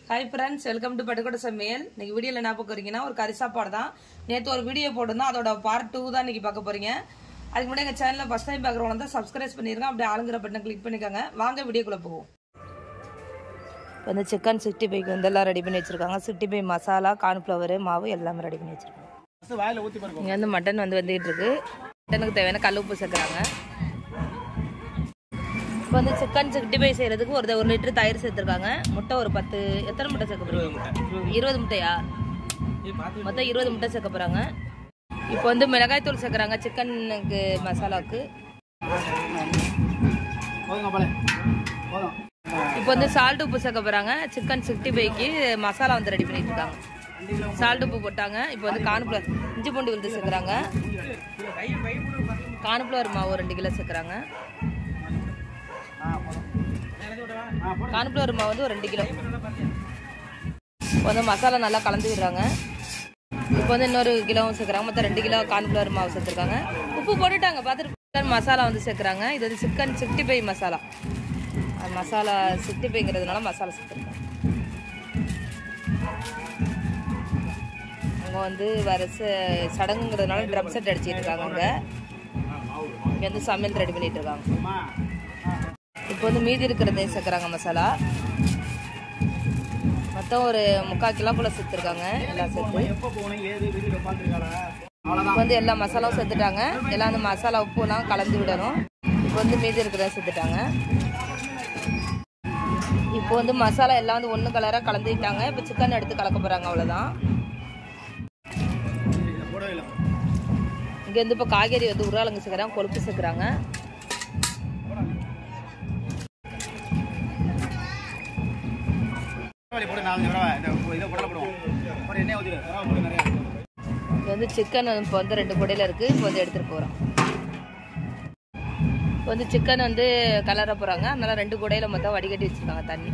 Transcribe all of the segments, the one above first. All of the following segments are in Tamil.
Hi friends welcome to Pattukottai சமையல் இன்னைக்கு வீடியோவில் என்ன பார்க்க போறீங்கன்னா ஒரு கறி சாப்பாடு தான் நேற்று ஒரு வீடியோ போட்டிருந்தோம் அதோட பார்ட் டூ தான் இன்னைக்கு பார்க்க போறீங்க அதுக்கு முன்னாடி எங்கள் சேனலில் ஃபஸ்ட் டைம் பார்க்குறவங்க தான் சப்ஸ்கிரைப் பண்ணிருங்க அப்படியே ஆளுங்கிற பட்டனை கிளிக் பண்ணிக்கோங்க வாங்க வீடியோக்குள்ளே போவோம் இப்போ வந்து சிக்கன் சிக்ஸ்டி ஃபைவ்க்கு வந்து எல்லாம் ரெடி பண்ணி வச்சிருக்காங்க சிக்ஸ்டி ஃபைவ் மசாலா கார்ன்ஃப்ளவர் மாவு எல்லாமே ரெடி பண்ணி வச்சிருக்காங்க ஃபஸ்ட்டு வாயில் ஊற்றி பாருங்க இங்கே வந்து மட்டன் வந்து வந்துகிட்டு இருக்கு மட்டனுக்கு தேவையான கல் உப்பு சேர்க்குறாங்க இப்போ வந்து சிக்கன் சிக்ஸ்டி ஃபைவ் செய்கிறதுக்கு ஒரு ஒரு லிட்டர் தயிர் சேர்த்துருக்காங்க முட்டை ஒரு பத்து எத்தனை முட்டை சேர்க்க போகிறீங்க இருபது முட்டையா மொத்தம் இருபது முட்டை சேர்க்க போகிறாங்க இப்போ வந்து மிளகாய் தூள் சேர்க்குறாங்க சிக்கனுக்கு மசாலாவுக்கு போதுங்க போல போதும் இப்போ வந்து சால்ட் உப்பு சேர்க்க போகிறாங்க சிக்கன் சிக்ஸ்டி ஃபைவ்க்கு மசாலா வந்து ரெடி பண்ணிட்டு இருக்காங்க சால்ட் உப்பு போட்டாங்க இப்போ வந்து கார்ன்ஃப்ளவர் இஞ்சி பூண்டு விழுந்து சேர்க்குறாங்க கார்ன்ஃப்ளவர் மாவு ரெண்டு கிலோ சேர்க்குறாங்க ஆ போதும் ஆ போதும் கார்ன்ஃப்ளவர் மாவு வந்து ஒரு ரெண்டு கிலோ இப்போ வந்து மசாலா நல்லா கலந்து விடுறாங்க இப்போ வந்து இன்னொரு கிலோவும் சேர்க்குறாங்க மொத்தம் ரெண்டு கிலோ கார்ன்ஃப்ளவர் மாவு சேர்த்துருக்காங்க உப்பு போட்டுட்டாங்க பார்த்துட்டு சிக்கன் மசாலா வந்து சேர்க்குறாங்க இது வந்து சிக்கன் சிக்ஸ்டி ஃபைவ் மசாலா அது மசாலா சிக்ஸ்டி ஃபைவ்ங்கிறதுனால மசாலா சேர்த்துருக்காங்க அவங்க வந்து வர ச- சடங்குங்கிறதுனால ட்ரம் செட் அடிச்சிட்டு இருக்காங்க அங்கே இங்கே வந்து சமையல் ரெடி பண்ணிட்டு இருக்காங்க அம்மா இப்போ வந்து மீதி இருக்கிறதையும் சேர்க்குறாங்க மசாலா மொத்தம் ஒரு முக்கால் கிலோ போல் சேர்த்துருக்காங்க எல்லாம் சேர்த்து எப்போ போகணும் ஏது வீடியோ உட்காந்துருக்காளா இப்போ வந்து எல்லா மசாலாவும் சேர்த்துட்டாங்க எல்லாம் அந்த மசாலா உப்புலாம் கலந்து விடணும் இப்போ வந்து மீதி இருக்கிறத சேர்த்துட்டாங்க இப்போ வந்து மசாலா எல்லாம் வந்து ஒன்று கலராக கலந்துக்கிட்டாங்க இப்போ சிக்கன் எடுத்து கலக்க போகிறாங்க அவ்வளோதான் போடவே இல்லை இங்கே வந்து இப்போ காய்கறி வந்து உருளைக்கிழங்கு சேர்க்குறாங்க கொழுப்பு சேர்க்குறாங்க தக்காளி போட்டு நாலஞ்சு தடவை இந்த இதை போடல போடுவோம் போட்டு எண்ணெய் ஊற்றிடு தடவை போட்டு நிறையா இப்போ வந்து சிக்கன் இப்போ வந்து ரெண்டு குடையில் இருக்குது இப்போ வந்து எடுத்துகிட்டு போகிறோம் இப்போ வந்து சிக்கன் வந்து கலர போகிறாங்க அதனால ரெண்டு குடையில் மொத்தம் வடிகட்டி வச்சுருக்காங்க தண்ணி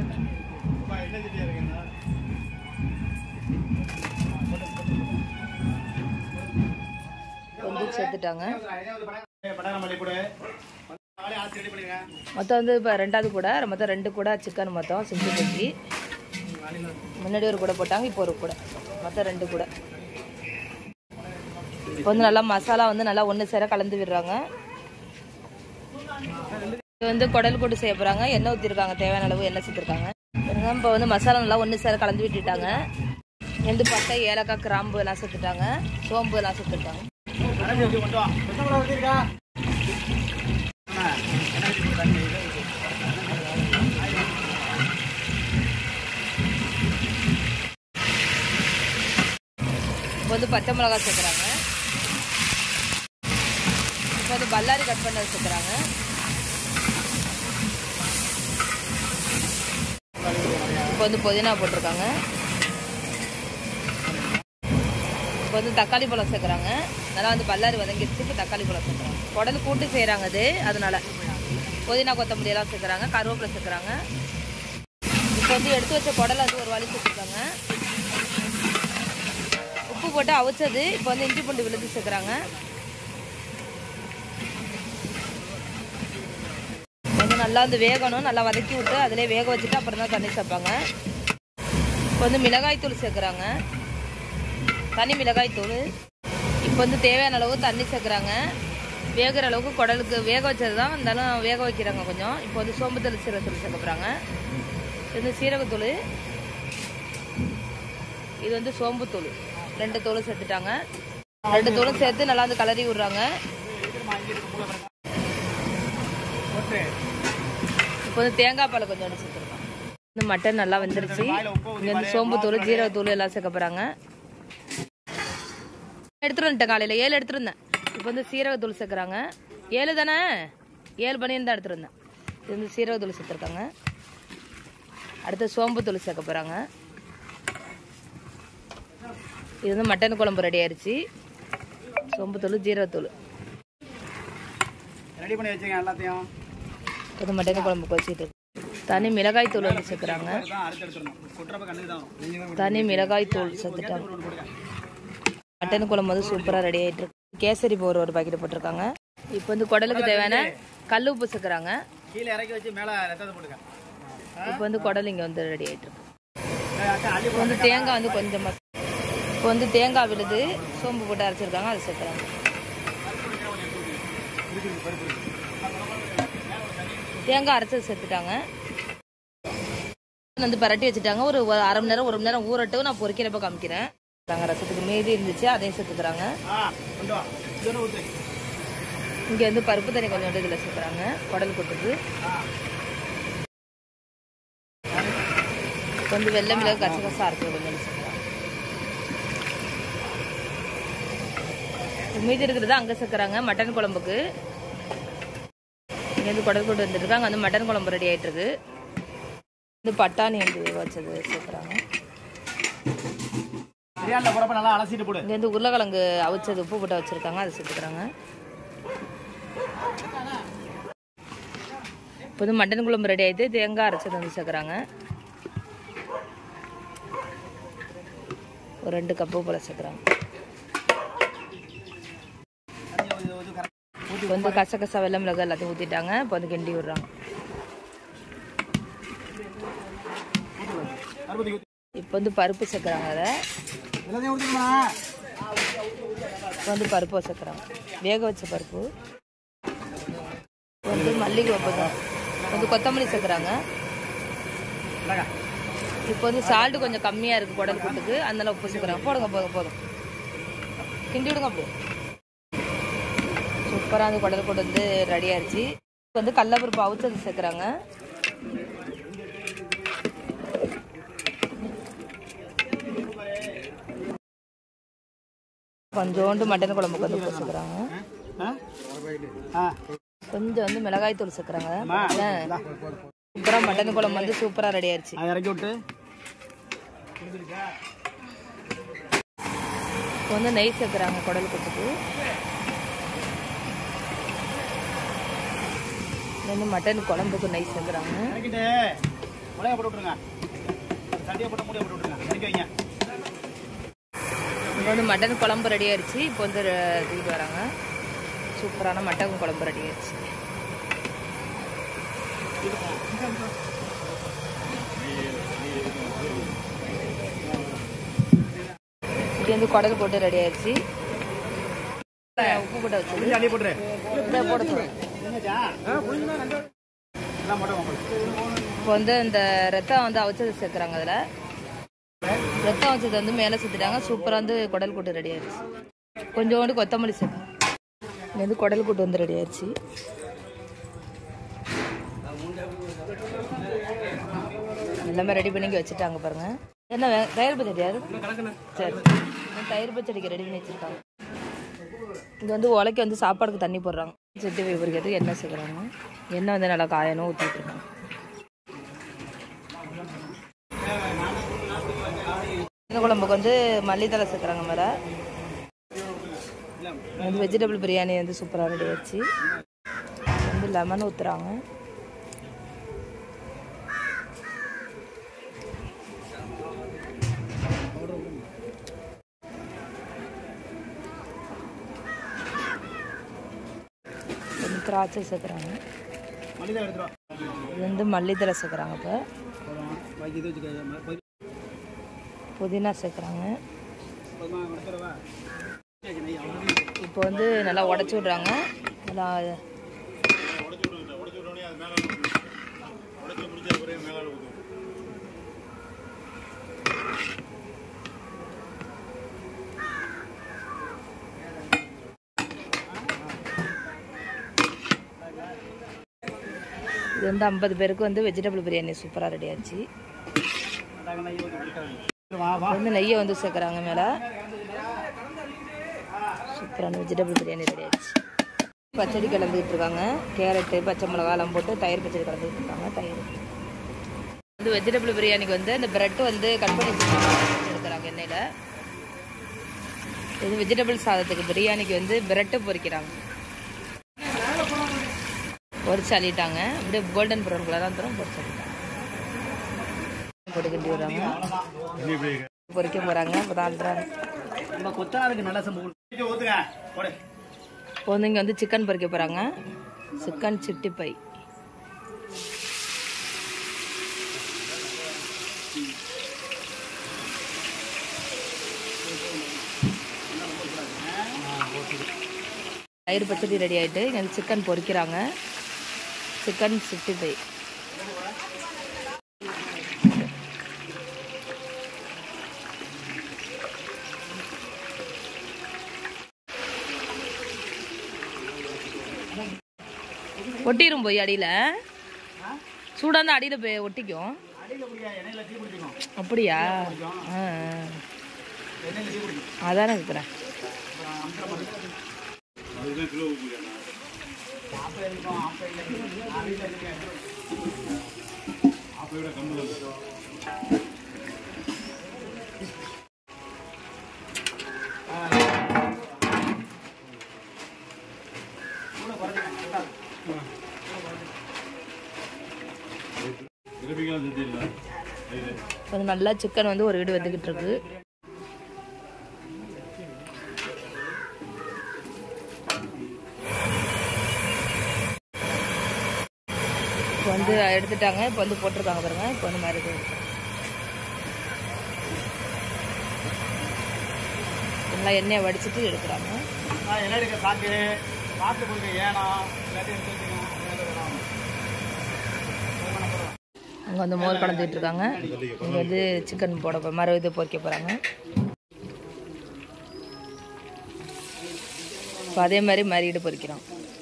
வந்து சேர்த்துட்டாங்க பட்டாரம் மல்லி போடு நாளே ஆச்சு ரெடி பண்ணிடுங்க மொத்தம் வந்து இப்போ ரெண்டாவது கூட மொத்தம் ரெண்டு கூட சிக்கன் மொத்தம் செஞ்சு வச்சு முன்னாடி ஒரு கூட போட்டாங்க இப்போ ஒரு கூட மொத்தம் ரெண்டு கூட இப்போ வந்து நல்லா மசாலா வந்து நல்லா ஒன்று சேர கலந்து விடுறாங்க இது வந்து குடல் கூட்டு செய்ய போகிறாங்க எண்ணெய் ஊற்றிருக்காங்க தேவையான அளவு எண்ணெய் சேர்த்துருக்காங்க இப்போ வந்து மசாலா நல்லா ஒன்று சேர கலந்து விட்டுட்டாங்க எந்த பட்டை ஏலக்காய் கிராம்பு எல்லாம் சேர்த்துட்டாங்க சோம்பு எல்லாம் சேர்த்துட்டாங்க அரைச்சி வச்சு கொண்டு வா பிரச்சனை கூட ஊற்றிருக்கா என்ன வச்சு தண்ணி இப்போ வந்து பச்சை மிளகாய் சேர்க்குறாங்க இப்போ வந்து பல்லாரி கட் பண்ணது சேர்க்குறாங்க இப்போ வந்து புதினா போட்டிருக்காங்க இப்போ வந்து தக்காளி பழம் சேர்க்குறாங்க நல்லா வந்து பல்லாரி வதங்கிடுச்சு இப்போ தக்காளி பழம் சேர்க்குறாங்க குடல் கூட்டு செய்கிறாங்க அது அதனால புதினா கொத்தமல்லி எல்லாம் சேர்க்குறாங்க கருவேப்பிலை சேர்க்குறாங்க இப்போ வந்து எடுத்து வச்ச குடலை வந்து ஒரு வழி சேர்த்துருக்காங்க உப்பு போட்டு அவிச்சது இப்போ வந்து இஞ்சி பூண்டு விழுது சேர்க்குறாங்க வந்து நல்லா வந்து வேகணும் நல்லா வதக்கி விட்டு அதிலே வேக வச்சுட்டு அப்புறம் தான் தண்ணி சேர்ப்பாங்க இப்போ வந்து மிளகாய் தூள் சேர்க்குறாங்க தனி மிளகாய் தூள் இப்போ வந்து தேவையான அளவு தண்ணி சேர்க்குறாங்க வேகிற அளவுக்கு குடலுக்கு வேக வச்சது தான் இருந்தாலும் வேக வைக்கிறாங்க கொஞ்சம் இப்போ வந்து சோம்பு தூள் சீரகத்தூள் சேர்க்க போகிறாங்க இது வந்து சீரகத்தூள் இது வந்து சோம்புத்தூள் ரெண்டு தூளும் சேர்த்துட்டாங்க ரெண்டு தூளும் சேர்த்து நல்லா வந்து கலரி விடுறாங்க போட்டு இப்போ வந்து தேங்காய் பால் கொஞ்சம் எடுத்து சேர்த்துருக்கோம் இந்த மட்டன் நல்லா வெந்துருச்சு இங்கே வந்து சோம்புத்தூள் ஜீரகத்தூள் எல்லாம் சேர்க்க போகிறாங்க எடுத்துட்டு வந்துட்டேன் காலையில் ஏழு எடுத்துட்டு இருந்தேன் இப்போ வந்து சீரகத்தூள் சேர்க்குறாங்க ஏழு தானே ஏழு பண்ணின்னு தான் எடுத்துட்டு இருந்தேன் இது வந்து சீரகத்தூள் சேர்த்துருக்காங்க அடுத்து சோம்புத்தூள் சேர்க்க போகிறாங்க இது வந்து மட்டன் குழம்பு ரெடி ஆயிடுச்சு சோம்புத்தூள் ஜீரகத்தூள் ரெடி பண்ணி வச்சுங்க எல்லாத்தையும் இது மட்டன் குழம்பு வச்சுட்டு தனி மிளகாய் தூள் வந்து சேர்க்குறாங்க தான் அரைச்சு எடுத்துடணும் கொட்டுறப்ப கண்ணுக்கு தான் நீங்கள் தான் தனி மிளகாய் தூள் சேர்த்துட்டாங்க ஒன்று போடுங்க மட்டன் குழம்பு வந்து சூப்பராக ரெடி ஆகிட்டு இருக்கு கேசரி பவுர் ஒரு பாக்கெட் போட்டிருக்காங்க இப்போ வந்து குடலுக்கு தேவையான கல் உப்பு சேர்க்குறாங்க கீழே இறக்கி வச்சு மேலே ரத்தத்தை போட்டுக்க இப்போ வந்து குடல் இங்கே வந்து ரெடி ஆகிட்டு இருக்கு இப்போ வந்து தேங்காய் வந்து கொஞ்சமாக இப்போ வந்து தேங்காய் விழுது சோம்பு போட்டு அரைச்சிருக்காங்க அதை சேர்க்குறாங்க தேங்காய் அரைச்சது சேர்த்துட்டாங்க வந்து பரட்டி வச்சுட்டாங்க ஒரு ஒரு அரை மணி நேரம் ஒரு மணி நேரம் ஊறட்டும் நான் பொரிக்கிறப்ப காமிக்கிறேன் நாங்கள் ரசத்துக்கு மீதி இருந்துச்சு அதையும் சேர்த்துக்கிறாங்க ஆ கொண்டு வா இதோட ஊத்து இங்கே வந்து பருப்பு தண்ணி கொஞ்சம் இதில் சேர்க்குறாங்க குடல் கொட்டுக்கு கொஞ்சம் வெள்ளை மிளகு கசகசா இருக்குது கொஞ்சம் சேர்க்குறாங்க மீதி இருக்கிறது அங்கே சேர்க்குறாங்க மட்டன் குழம்புக்கு இங்கே வந்து குடல் கொண்டு வந்துருக்காங்க வந்து மட்டன் குழம்பு ரெடி ஆயிட்டு இருக்கு வந்து பட்டாணி வந்து வேக வச்சது சேர்க்குறாங்க பிரியாணியில் போகிறப்ப நல்லா அலசிட்டு போடு இங்கே வந்து உருளைக்கிழங்கு அவிச்சது உப்பு போட்டு வச்சுருக்காங்க அதை சேர்த்துக்கிறாங்க இப்போ வந்து மட்டன் குழம்பு ரெடி ஆயிடுது தேங்காய் அரைச்சது வந்து சேர்க்குறாங்க ஒரு ரெண்டு கப்பு போல் சேர்க்குறாங்க இப்போ வந்து கசகசா வெள்ளை மிளகு எல்லாத்தையும் ஊற்றிட்டாங்க இப்போ வந்து கிண்டி விடுறாங்க அறுபது ஊத்து இப்போ வந்து பருப்பு சேர்க்குறாங்க அதை எல்லாத்தையும் ஊற்றிக்கணுமா இப்போ வந்து பருப்பு சேர்க்குறாங்க வேக வச்ச பருப்பு இப்போ வந்து மல்லிகை வைப்பதான் வந்து கொத்தமல்லி சேர்க்குறாங்க இந்தாங்க இப்போ வந்து சால்ட் கொஞ்சம் கம்மியாக இருக்குது குடல் கூட்டுக்கு அதனால உப்பு சேர்க்குறாங்க போடுங்க போதும் போதும் கிண்டி விடுங்க அப்படியே சூப்பராக வந்து குடல் கூட்டு வந்து ரெடி ஆயிடுச்சு இப்போ வந்து கடலப்பருப்பு அவிச்சது சேர்க்குறாங்க கொஞ்சோண்டு மட்டன் குழம்புக்கு வந்து உப்பு சேர்க்குறாங்க ஆ ஆ கொஞ்சம் வந்து மிளகாய் தூள் சேர்க்குறாங்க அம்மா, இந்தா. சூப்பராக மட்டன் குழம்பு வந்து சூப்பராக ரெடி ஆயிடுச்சு அதை இறக்கி விட்டு இப்போ வந்து நெய் சேர்க்குறாங்க குடல் கொட்டுக்கு இது வந்து மட்டன் குழம்புக்கு நெய் சேர்க்குறாங்க இறக்கிட்டு மிளகா போட்டு விட்ருங்க சட்டியை போட்டு மூடியை போட்டு விட்ருங்க இறக்கி வைங்க இப்போ வந்து மட்டன் குழம்பு ரெடி ஆயிடுச்சு இப்போ வந்து தூக்கிட்டு வராங்க சூப்பரான மட்டன் குழம்பு ரெடி ஆயிடுச்சு இது வந்து குடல் போட்டு ரெடி ஆயிடுச்சு உப்பு போட்டு வச்சு புளிஞ்சு அள்ளி போட்டுரு இதை போட சொல்லுங்க. என்னச்சா எல்லாம் போட்டோம் உங்களுக்கு இப்போ வந்து இந்த ரத்தம் வந்து அவிச்சது சேர்க்குறாங்க அதில் ரத்தம் வச்சது வந்து மேலே சேர்த்துட்டாங்க சூப்பராக வந்து குடல் கூட்டு ரெடி ஆயிடுச்சு கொஞ்சோண்டு கொத்தமல்லி சேர்த்து இங்க வந்து குடல் கூட்டு வந்து ரெடி ஆயிடுச்சு எல்லாமே ரெடி பண்ணி இங்க வச்சுட்டாங்க பாருங்க என்ன வே- தயிர் பச்சடி யாரு சரி இன்னும் தயிர் பச்சடிக்கு ரெடி பண்ணி வச்சிருக்காங்க இங்கே வந்து உலைக்கு வந்து சாப்பாடுக்கு தண்ணி போடுறாங்க செட்டு பொரிக்கிறதுக்கு எண்ணெய் சேர்க்குறாங்க எண்ணெய் வந்து நல்லா காயணும் ஊற்றிட்டு இருக்காங்க இந்த குழம்புக்கு வந்து மல்லித்தலை சேர்க்குறாங்க மேலே வந்து வெஜிடபிள் பிரியாணி வந்து சூப்பராக ரெடி ஆச்சு வந்து லெமன் ஊற்றுறாங்க கொஞ்சம் திராட்சை சேர்க்குறாங்க மல்லிகை எடுத்துருவா இது வந்து மல்லித்தலை சேர்க்குறாங்க இப்போ பாக்கி இது வச்சுக்க புதினா சேர்க்குறாங்க போதுமா எடுத்துருவா இப்போ வந்து நல்லா உடச்சி விட்றாங்க நல்லா இது வந்து ஐம்பது பேருக்கு வந்து வெஜிடபிள் பிரியாணி சூப்பராக ரெடி ஆச்சு வா வா வந்து நெய்யை வந்து சேர்க்குறாங்க மேலே சூப்பரான வெஜிடபிள் பிரியாணி ரெடி ஆயிடுச்சு பச்சடி கலந்துக்கிட்டு இருக்காங்க கேரட்டு பச்சை மிளகாலாம் போட்டு தயிர் பச்சடி கலந்துக்கிட்டு இருக்காங்க தயிர் வந்து வெஜிடபிள் பிரியாணிக்கு வந்து இந்த பிரெட் வந்து கட் பண்ணி வச்சிருக்காங்க, எடுக்கிறாங்க எண்ணெயில் இது வெஜிடபிள் சாதத்துக்கு பிரியாணிக்கு வந்து பிரெட்டு பொரிக்கிறாங்க பொரிச்சு அள்ளிட்டாங்க அப்படியே கோல்டன் ப்ரௌன் கலராக தரும் பொரிச்சு அள்ளிட்டாங்க போட்டு கிண்டி விடுறாங்க பொரிக்க போகிறாங்க இப்போ தான் அள்ளுறாங்க நம்ம கொத்தனாருக்கு நல்ல சம்பவம் ஊத்துங்க போடு இப்போ வந்து இங்கே வந்து சிக்கன் பொரிக்க போகிறாங்க சிக்கன் சிட்டி பை தயிர் பச்சடி ரெடி ஆகிட்டு இங்கே சிக்கன் பொரிக்கிறாங்க சிக்கன் சிக்ஸ்டி ஃபைவ் ஒட்டிரும் போய் அடியில் சூடாக இருந்தால் அடியில் போய் ஒட்டிக்கும் அடியில் பிடிக்கா எண்ணெயில் தீ பிடிச்சிக்கும் அப்படியா ஆ ஆ. எண்ணெயில் தீ பிடிக்கும் அதானே இருக்கிறேன் அப்புறம் அமுக்கிற மாதிரி ஆப்பை இருக்கும் ஆப்பை இல்லை நான் வீட்டில் இருக்கேன் கூட குறைச்சிக்கங்க கரெக்டாக இருக்கும். கொஞ்சம் நல்லா சிக்கன் வந்து ஒரு வீடு வந்துக்கிட்டு இருக்கு இப்போ வந்து எடுத்துட்டாங்க இப்போ வந்து போட்டிருக்காங்க பாருங்க இப்போ வந்து மருந்து நல்லா எண்ணெயை வடிச்சிட்டு எடுக்கிறாங்க ஆ, என்ன எடுக்க சாக்கு பார்த்து கொடுங்க ஏனா எல்லாத்தையும் எடுத்து வச்சுக்கோங்க என்ன வேணும் அங்கே வந்து மோர் கலந்துட்டு இருக்காங்க இங்கே வந்து சிக்கன் போட போ- மறு இது பொரிக்க போகிறாங்க இப்போ அதே மாதிரி மறியீடு பொரிக்கிறோம்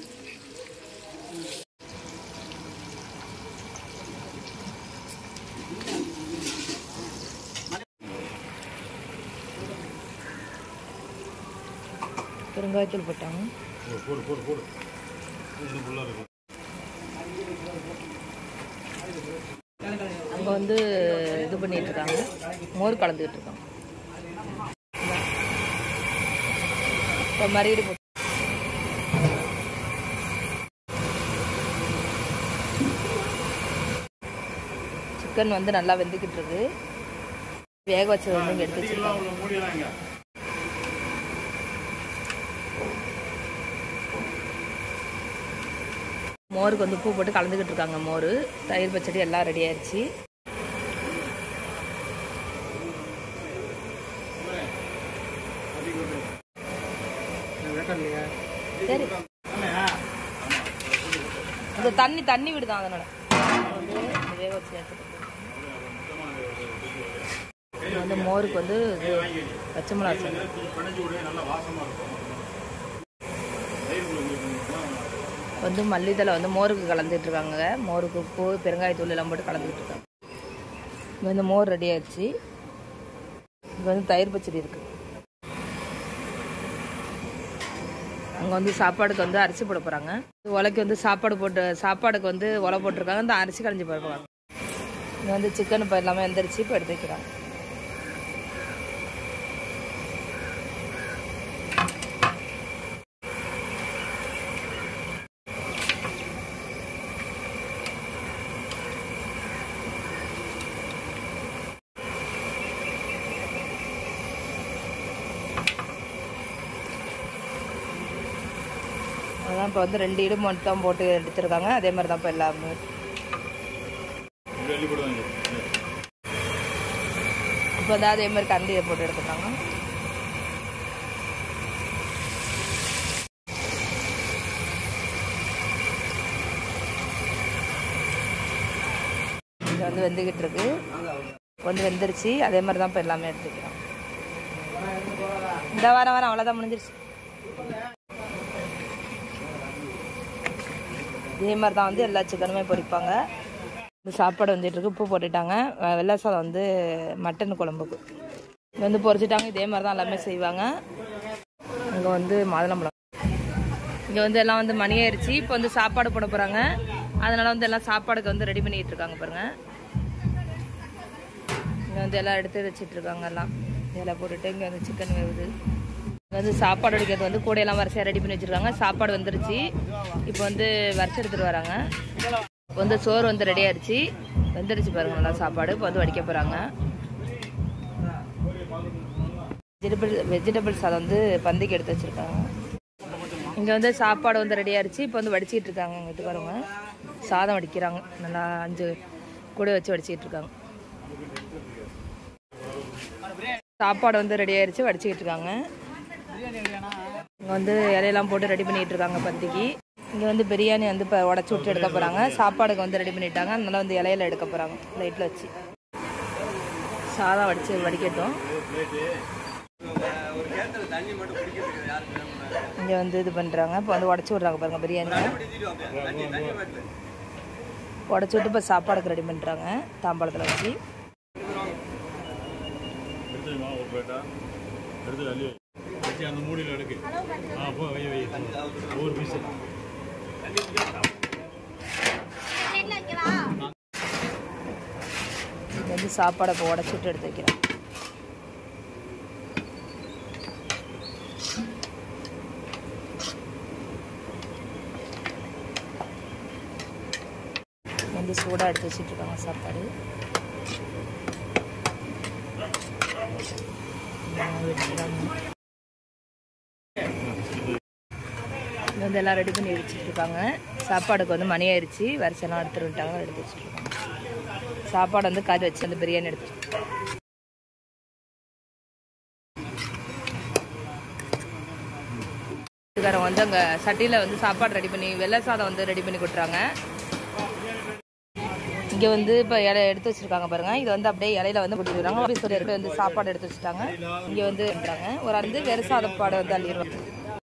பெருங்காயத்தூள் போட்டாங்க அங்கே வந்து இது பண்ணிட்டு இருக்காங்க மோர் கலந்துக்கிட்டு இருக்காங்க இப்போ மறுபடியும் போட்டு சிக்கன் வந்து நல்லா வெந்துக்கிட்டு இருக்கு வேக வச்சது வந்து இங்கே எடுத்து வச்சிருக்காங்க மோருக்கு வந்து உப்பு போட்டு கலந்துக்கிட்டு இருக்காங்க மோர் தயிர் பச்சடி எல்லாம் ரெடி ஆயிடுச்சு சரி இந்த தண்ணி தண்ணி விடுதான் அதனால வந்து இந்த வேக வச்சு எடுத்துட்டு இது வந்து மோருக்கு வந்து இது பச்சை மிளகா சேர்ந்து வந்து மல்லித்தலை வந்து மோருக்கு கலந்துட்டு இருக்காங்க மோருக்கு உப்பு பெருங்காயத்தூள் எல்லாம் போட்டு கலந்துக்கிட்டு இருக்காங்க இங்கே வந்து மோர் ரெடி ஆயிடுச்சு இங்கே வந்து தயிர் பச்சடி இருக்கு அங்கே வந்து சாப்பாடுக்கு வந்து அரிசி போட போகிறாங்க உலைக்கு வந்து சாப்பாடு போட்டு சாப்பாடுக்கு வந்து உலை போட்டிருக்காங்க இந்த அரிசி களைஞ்சி போட போகிறாங்க இங்கே வந்து சிக்கன் இப்போ எல்லாமே எந்திரிச்சு இப்போ எடுத்து வைக்கிறாங்க அதான் இப்போ வந்து ரெண்டு இடு மட்டும் போட்டு எடுத்துருக்காங்க அதே மாதிரி தான் இப்போ எல்லாமே இப்போ வந்து அதே மாதிரி கண்டியை போட்டு எடுத்துருக்காங்க இது வந்து வெந்துக்கிட்டு இருக்கு வந்து வெந்துருச்சு அதே மாதிரி தான் இப்போ எல்லாமே எடுத்துக்கிறோம் இந்த வாரம் வாரம் அவ்வளோதான் முடிஞ்சிருச்சு இதே மாதிரி தான் வந்து எல்லா சிக்கனுமே பொரிப்பாங்க இந்த சாப்பாடு வந்துட்டு இருக்கு உப்பு போட்டுட்டாங்க வெ- வெள்ளை சாதம் வந்து மட்டன் குழம்புக்கு இது வந்து பொரிச்சிட்டாங்க இதே மாதிரி தான் எல்லாமே செய்வாங்க இங்கே வந்து மாதுளம்பழம் இங்கே வந்து எல்லாம் வந்து மணி ஆயிடுச்சு இப்போ வந்து சாப்பாடு போட போகிறாங்க அதனால வந்து எல்லாம் சாப்பாடுக்கு வந்து ரெடி பண்ணிட்டு இருக்காங்க பாருங்க இங்கே வந்து எல்லாம் எடுத்து வச்சிட்டு இருக்காங்க எல்லாம் இதெல்லாம் போட்டுட்டு இங்கே வந்து சிக்கன் வேவுது இங்க வந்து சாப்பாடு அடிக்கிறது வந்து கூடையெல்லாம் வரிசையாக ரெடி பண்ணி வச்சிருக்காங்க சாப்பாடு வந்துருச்சு இப்போ வந்து வரிசை எடுத்துட்டு வராங்க இப்போ வந்து சோறு வந்து ரெடி ஆயிடுச்சு வெந்துருச்சு பாருங்க நல்லா சாப்பாடு இப்போ வந்து வடிக்க போகிறாங்க வெஜிடபிள் வெஜிடபிள் சாதம் வந்து பந்திக்கு எடுத்து வச்சிருக்காங்க இங்கே வந்து சாப்பாடு வந்து ரெடி ஆயிடுச்சு இப்போ வந்து வடிச்சிட்டு இருக்காங்க இங்க இது பாருங்க சாதம் வடிக்கிறாங்க நல்லா அஞ்சு கூட வச்சு வடிச்சிட்டு இருக்காங்க சாப்பாடு வந்து ரெடி ஆயிடுச்சு வடிச்சிக்கிட்டு இருக்காங்க இங்கே வந்து இலையெல்லாம் போட்டு ரெடி பண்ணிட்டு இருக்காங்க பந்திக்கு இங்கே வந்து பிரியாணி வந்து இப்போ உடச்சி விட்டு எடுக்க போகிறாங்க சாப்பாடுக்கு வந்து ரெடி பண்ணிட்டாங்க அதனால வந்து இலையில எடுக்க போகிறாங்க லைட்டில் வச்சு சாதம் வடிச்சு வடிக்கட்டும் இங்கே வந்து இது பண்ணுறாங்க இப்போ வந்து உடச்சி விட்றாங்க பாருங்க பிரியாணி உடச்சி விட்டு இப்போ சாப்பாடுக்கு ரெடி பண்ணுறாங்க தாம்பாளத்தில் வச்சு எடுத்துமா ஒரு பிளேட்டா எடுத்து அள்ளி வை. வச்சு அந்த மூடியில் எடுக்கு ஆ போ வை வை ஒரு பீஸ் இது வந்து சாப்பாடை இப்போ உடச்சி விட்டு எடுத்து வைக்கிறேன் வந்து சூடாக எடுத்து வச்சுட்டு இருக்காங்க சாப்பாடு இது வந்து எல்லாம் ரெடி பண்ணி வச்சுட்டு இருக்காங்க சாப்பாடுக்கு வந்து மணி ஆயிடுச்சு வரிசைலாம் எடுத்துட்டு வந்துட்டாங்க எடுத்து வச்சுட்டு இருக்காங்க சாப்பாடு வந்து கறி வச்சு அந்த பிரியாணி எடுத்து வீட்டுக்காரங்க வந்து அங்கே சட்டியில் வந்து சாப்பாடு ரெடி பண்ணி வெள்ளை சாதம் வந்து ரெடி பண்ணி கொடுத்துறாங்க இங்கே வந்து இப்போ இலை எடுத்து வச்சிருக்காங்க பாருங்க இது வந்து அப்படியே இலையில வந்து கொடுத்துருக்காங்க ஆஃபீஸோட இருக்க வந்து சாப்பாடு எடுத்து வச்சுட்டாங்க இங்கே வந்து பண்ணுறாங்க ஒரு ஆள் வந்து வெறும் சாதப்பாடு வந்து அள்ளிடுவாங்க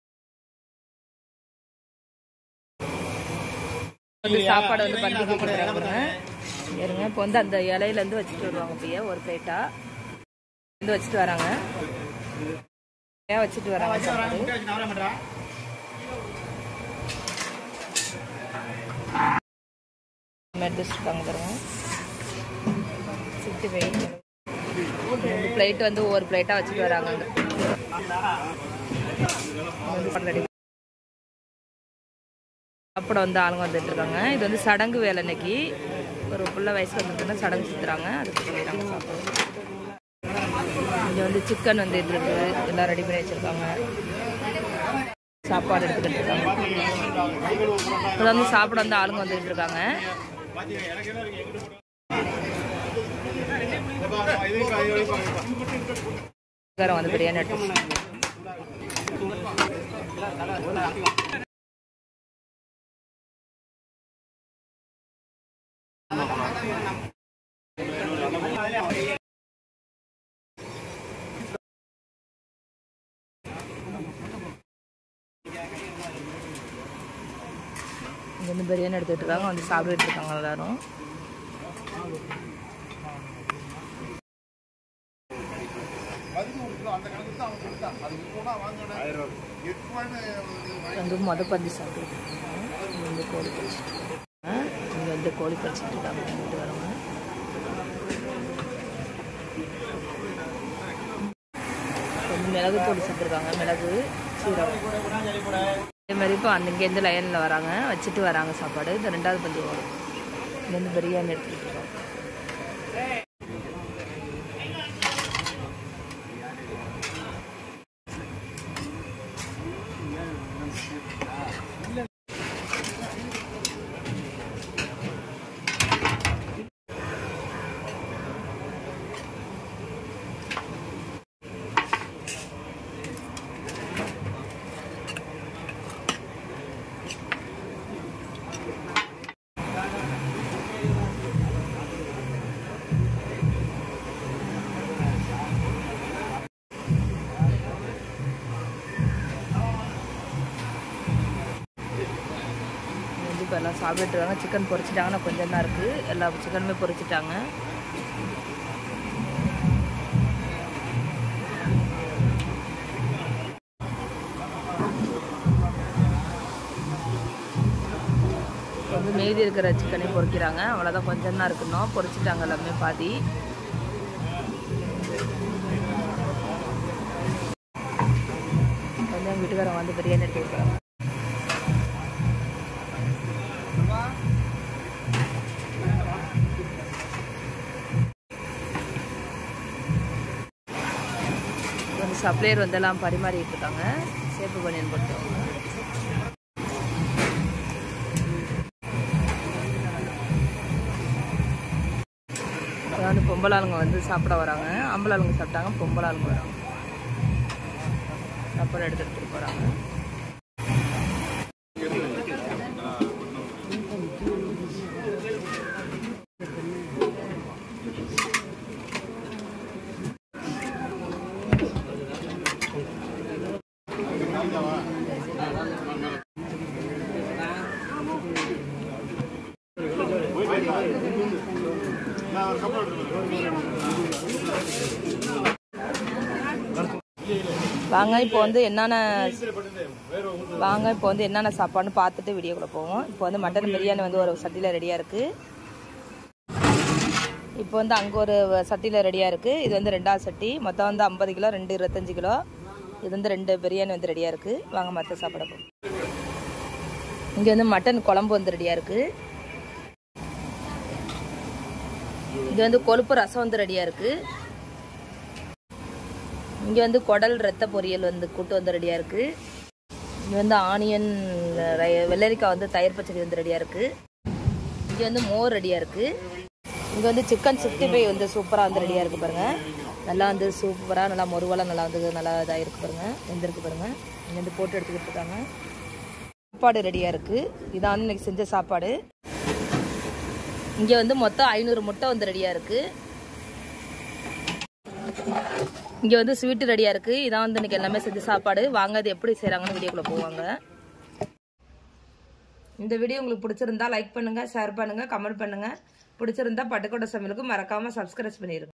வந்து சாப்பாடு வந்து பண்ணி கொடுக்குறாங்க இருங்க இப்போ வந்து அந்த இலையில இருந்து வச்சுட்டு வருவாங்க அப்படியே ஒரு பிளேட்டா வந்து வச்சுட்டு வராங்க ஏன் வச்சுட்டு வராங்க சாப்பாடு முட்டை வச்சு நவரம் பண்றா எடுத்து வச்சுருக்காங்க பாருங்க சிக்ஸ்டி ஃபைவ் ரெண்டு பிளேட் வந்து ஒவ்வொரு பிளேட்டாக வச்சுட்டு வராங்க அங்க. வந்து சாப்பாடு ready சாப்பிட வந்து ஆளுங்க வந்துட்டு இருக்காங்க இது வந்து சடங்கு வேலை இன்னைக்கு ஒரு புள்ள வயசு வந்துருக்குன்னா சடங்கு சுற்றுறாங்க அதுக்கு சொல்லிடுறாங்க சாப்பாடு இங்கே வந்து சிக்கன் வந்து இது இருக்கு எல்லாம் ரெடி பண்ணி வச்சுருக்காங்க சாப்பாடு எடுத்துக்கிட்டு இருக்காங்க இப்போ வந்து சாப்பிட வந்து ஆளுங்க வந்துட்டு இருக்காங்க வீட்டுக்காரன் வந்து பிரியாணி எடுத்து வச்சிருக்காங்க. இங்க வந்து பிரியாணி எடுத்துட்டு இருக்காங்க வந்து சாப்பிட்டுட்டு இருக்காங்க எல்லாரும் வந்து மொத பந்தி சாப்பிட்டு இங்க வந்து கோழி பறிச்சுட்டு இருக்காங்க இங்க வந்து கோழி பறிச்சுட்டு இருக்காங்க வீட்டு வரவங்க வந்து மிளகு போட்டு சாப்பிட்ருக்காங்க மிளகு சீரகம் அதே மாதிரி இப்போ அந்த இங்கேருந்து லைனில் வராங்க வச்சுட்டு வராங்க சாப்பாடு இது ரெண்டாவது பந்தி வரும் இங்கேருந்து பிரியாணி எடுத்துகிட்டு இருக்கோம் வந்து இப்போ எல்லாம் சாப்பிட்டுட்டு இருக்காங்க சிக்கன் பொரிச்சிட்டாங்கன்னா கொஞ்சம் தான் இருக்குது எல்லா சிக்கனுமே பொரிச்சிட்டாங்க இப்ப வந்து மீதி இருக்கிற சிக்கனையும் பொரிக்கிறாங்க அவ்வளோதான் கொஞ்சம் தான் இருக்கணும் பொரிச்சிட்டாங்க எல்லாமே பாதி வந்து எங்கள் வீட்டுக்காரங்க வந்து பிரியாணி எடுத்து கொடுக்குறாங்க வந்து சப்ளையர் வந்து எல்லாம் பரிமாறிட்டு இருக்காங்க சேப்பு பனியன் போட்டவங்க அதாவது பொம்பளை ஆளுங்க வந்து சாப்பிட வராங்க ஆம்பளை ஆளுங்க சாப்பிட்டாங்க பொம்பளை ஆளுங்க வராங்க சாப்பாடு எடுத்துகிட்டு போகிறாங்க வாங்க இப்போ வந்து என்னென்ன வாங்க இப்போ வந்து என்னென்ன சாப்பாடுன்னு பார்த்துட்டு வீடியோக்குள்ள போவோம் இப்போ வந்து மட்டன் பிரியாணி வந்து ஒரு சட்டியில் ரெடியாக இருக்குது இப்போ வந்து அங்கே ஒரு சட்டியில் ரெடியாக இருக்குது இது வந்து ரெண்டாவது சட்டி மொத்தம் வந்து ஐம்பது கிலோ ரெண்டு இருபத்தஞ்சு கிலோ இது வந்து ரெண்டு பிரியாணி வந்து ரெடியாக இருக்குது வாங்க மற்ற சாப்பிட போகும் இங்கே வந்து மட்டன் குழம்பு வந்து ரெடியாக இருக்குது இங்கே வந்து கொழுப்பு ரசம் வந்து ரெடியாக இருக்குது இங்கே வந்து குடல் ரத்த பொரியல் வந்து கூட்டு வந்து ரெடியாக இருக்குது இங்கே வந்து ஆனியன் ரை- வெள்ளரிக்காய் வந்து தயிர் பச்சடி வந்து ரெடியாக இருக்குது இங்கே வந்து மோர் ரெடியாக இருக்குது இங்கே வந்து சிக்கன் சிக்ஸ்டி ஃபைவ் வந்து சூப்பராக வந்து ரெடியாக இருக்குது பாருங்கள் நல்லா வந்து சூப்பராக நல்லா மொருவலாக நல்லா வந்து நல்லா இதாக இருக்குது பாருங்கள் வெந்திருக்கு பாருங்கள் இங்கே வந்து போட்டு எடுத்துக்கிட்டு இருக்காங்க சாப்பாடு ரெடியாக இருக்குது இதான் வந்து இன்னைக்கு செஞ்ச சாப்பாடு இங்கே வந்து மொத்தம் ஐநூறு முட்டை வந்து ரெடியாக இருக்குது இங்கே வந்து ஸ்வீட்டு ரெடியாக இருக்குது இதான் வந்து இன்னைக்கு எல்லாமே செஞ்ச சாப்பாடு வாங்க அது எப்படி செய்கிறாங்கன்னு வீடியோக்குள்ளே போவாங்க இந்த வீடியோ உங்களுக்கு பிடிச்சிருந்தா லைக் பண்ணுங்கள் ஷேர் பண்ணுங்கள் கமெண்ட் பண்ணுங்கள் பிடிச்சிருந்தா பட்டுக்கோட்டை சமையலுக்கு மறக்காமல் சப்ஸ்கிரைப் பண்ணிடுங்க